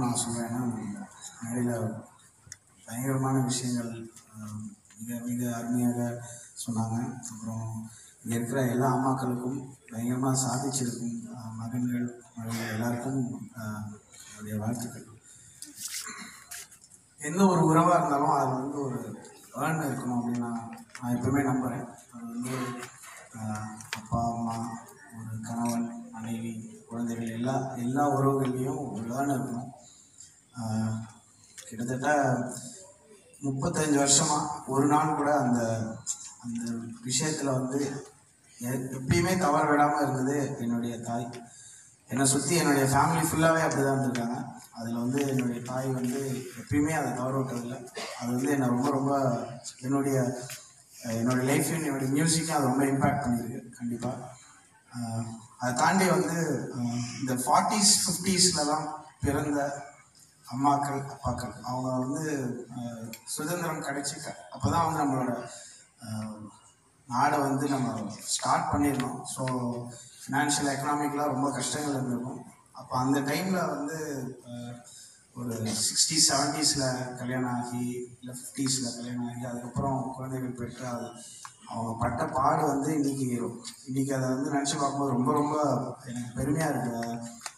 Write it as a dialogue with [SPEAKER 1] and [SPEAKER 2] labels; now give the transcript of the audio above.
[SPEAKER 1] நான் சொல்கிறேன் ஏன்னா மேடையில் பயங்கரமான விஷயங்கள் ஆஹ், மிக மிக அருமையாக சொன்னாங்க அப்புறம் இங்கே இருக்கிற எல்லா அம்மாக்களுக்கும் பயங்கரமாக சாதிச்சிருக்கும் ஆஹ், மகன்கள் மகள்கள் எல்லாருக்கும் ஆஹ், என்னுடைய வாழ்த்துக்கள் எந்த ஒரு உறவாக இருந்தாலும் அதில் வந்து ஒரு ஏர்ன் இருக்கணும் அப்படின்னு நான் நான் எப்பவுமே நம்புகிறேன் அது வந்து ஆஹ், அப்பா அம்மா ஒரு கணவன் மனைவி குழந்தைகள் எல்லா எல்லா உறவுகள்லேயும் ஒரு ஏர்ன் இருக்கணும் ஆஹ், கிட்டத்தட்ட முப்பத்தஞ்சு வருஷமாக ஒரு நாள் கூட அந்த அந்த விஷயத்தில் வந்து எ- எப்பயுமே தவற விடாமல் இருந்தது என்னுடைய தாய் என்னை சுற்றி என்னுடைய ஃபேமிலி ஃபுல்லாகவே அப்படி தான் இருந்திருக்காங்க அதில் வந்து என்னுடைய தாய் வந்து எப்பயுமே அதை தவற விட்டதில்லை அது வந்து என்னை ரொம்ப ரொம்ப என்னுடைய அஹ், என்னுடைய லைஃப்லையும் என்னுடைய மியூசிக்கும் அது ரொம்ப இம்பேக்ட் பண்ணியிருக்கு கண்டிப்பாக அதை தாண்டி வந்து அஹ், இந்த ஃபார்ட்டிஸ் ஃபிஃப்டீஸ்லலாம் பிறந்த அம்மாக்கள் அப்பாக்கள் அவங்க வந்து அஹ், சுதந்திரம் கிடைச்சி அப்போ தான் வந்து நம்மளோட அஹ், நாடை வந்து நம்ம ஸ்டார்ட் பண்ணிடணும் ஸோ ஃபினான்ஷியல் எக்கனாமிக்கலாக ரொம்ப கஷ்டங்கள் இருந்திருக்கும் அப்போ அந்த டைமில் வந்து அஹ், ஒரு சிக்ஸ்டி செவன்ட்டீஸில் கல்யாணம் ஆகி இல்லை ஃபிஃப்டீஸில் கல்யாணம் ஆகி அதுக்கப்புறம் குழந்தைகள் பெற்று அது அவங்க பட்ட பாடு வந்து இன்னைக்கு இன்னைக்கு அதை வந்து நினச்சி பார்க்கும்போது ரொம்ப ரொம்ப எனக்கு பெருமையாக இருக்குது